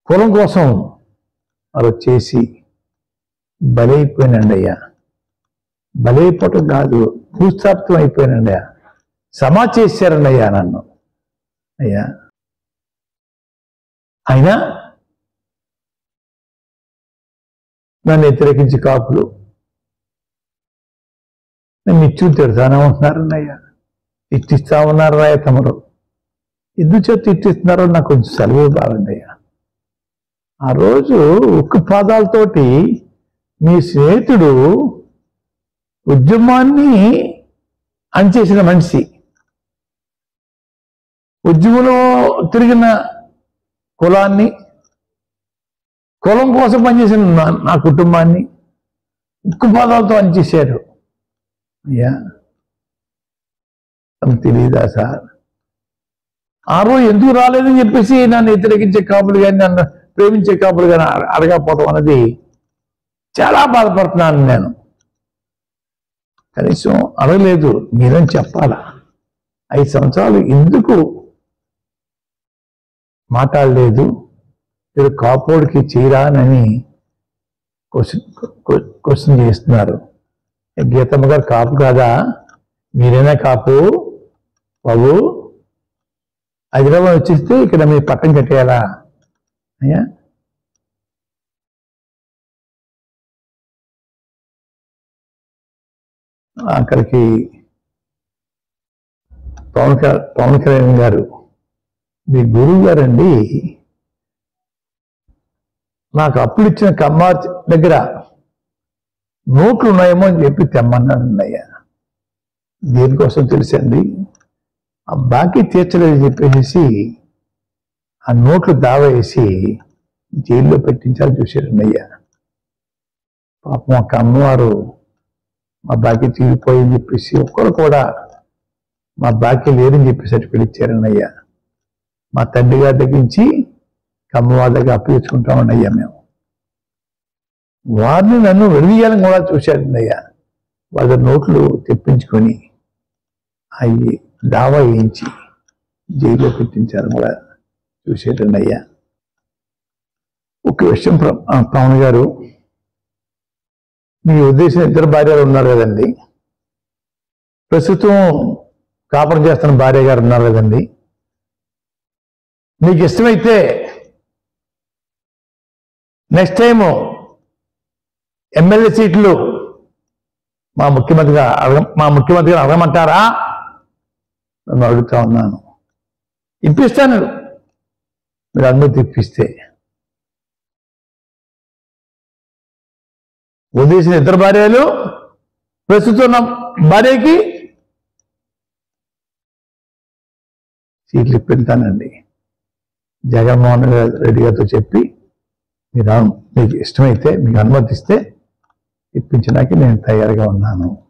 కులం కోసం వారు వచ్చేసి బలైపోయినండి అయ్యా బలైపోవటం కాదు భూస్థాపితం అయిపోయినండి అయ్యా సమా చేశారండి అయ్యా నన్ను అయ్యా అయినా నన్ను వ్యతిరేకించి కాపులు నన్ను ఇచ్చు తిడతానే ఉంటున్నారండి అయ్యా తిట్టిస్తా ఉన్నారు రాయ తమరు ఎందుచేత తిట్టిస్తున్నారో నాకు కొంచెం సెలవు ఇవ్వాలండి అయ్యా ఆ రోజు ఉక్కు పాదాలతోటి మీ స్నేహితుడు ఉద్యమాన్ని అంచేసిన మనిషి ఉద్యమంలో తిరిగిన కులాన్ని కులం కోసం పనిచేసిన నా- నా కుటుంబాన్ని ఉక్కు పాదాలతో అంచేశారు అయ్యా తమకు తెలియదా సార్ ఆ రోజు ఎందుకు రాలేదని చెప్పేసి నన్ను వ్యతిరేకించే కాపులు కానీ నన్ను ప్రేమించే కాపులు కానీ అడ- అడగకపోవడం అనేది చాలా బాధపడుతున్నాను నేను కనీసం అడగలేదు మీరని చెప్పాలా ఐదు సంవత్సరాలు ఎందుకు మాట్లాడలేదు మీరు కాపోడికి చేయరానని క్వశ్చన్ క్వశ్చన్ చేస్తున్నారు గీతమ్మ గారు కాపు కాదా మీరైనా కాపు బాబు హైదరాబాద్ వచ్చేస్తే ఇక్కడ మీ పట్టం కట్టేయాలా అయ్యా అక్కడికి పవన్ క- పవన్ కళ్యాణ్ గారు మీ గురువు గారండి నాకు అప్పులు ఇచ్చిన కమ్మార్ దగ్గర నోట్లు ఉన్నాయేమో అని చెప్పి తెమ్మన్నాడు అయ్యా దేనికోసం తెలుసండి ఆ బాకీ తీర్చలేదని చెప్పేసి ఆ నోట్లు దావా వేసి జైల్లో పెట్టించాలని చూశారండి అయ్యా పాపం ఒక అమ్మవారు మా బాకీ తీరిపోయింది చెప్పేసి ఒక్కరు కూడా మా బాకీ లేరని చెప్పి సర్టిఫికేట్ ఇచ్చారని అయ్యా మా తండ్రి గారి దగ్గర నుంచి కమ్మవారి దగ్గర అప్పు తెచ్చుకుంటామని అయ్యా మేము వారిని నన్ను విడదీయాలని కూడా చూశారండి అయ్యా వాళ్ళ నోట్లు తెప్పించుకొని అవి దావా వేయించి జైల్లో పెట్టించారు కూడా చూసేటండి అయ్యా ఒక విషయం ప్ర- ఆ, పవన్ గారు మీ ఉద్దేశం ఇద్దరు భార్యలు ఉన్నారు కదండి ప్రస్తుతం కాపురం చేస్తున్న భార్య గారు ఉన్నారు కదండి మీకు ఇష్టమైతే నెక్స్ట్ టైము ఎమ్మెల్యే సీట్లు మా ముఖ్యమంత్రిగా అడగ మా ముఖ్యమంత్రిగా అడగమంటారా నన్ను అడుగుతా ఉన్నాను ఇప్పిస్తాను మీరు అనుమతి ఇప్పిస్తే వదిలేసిన ఇద్దరు భార్యలు ప్రస్తుతం ఉన్న భార్యకి సీట్లు ఇప్పిస్తానండి జగన్మోహన్ రెడ్డి గారితో చెప్పి మీరు అను- మీకు ఇష్టమైతే మీకు అనుమతిస్తే ఇప్పించడానికి నేను తయారుగా ఉన్నాను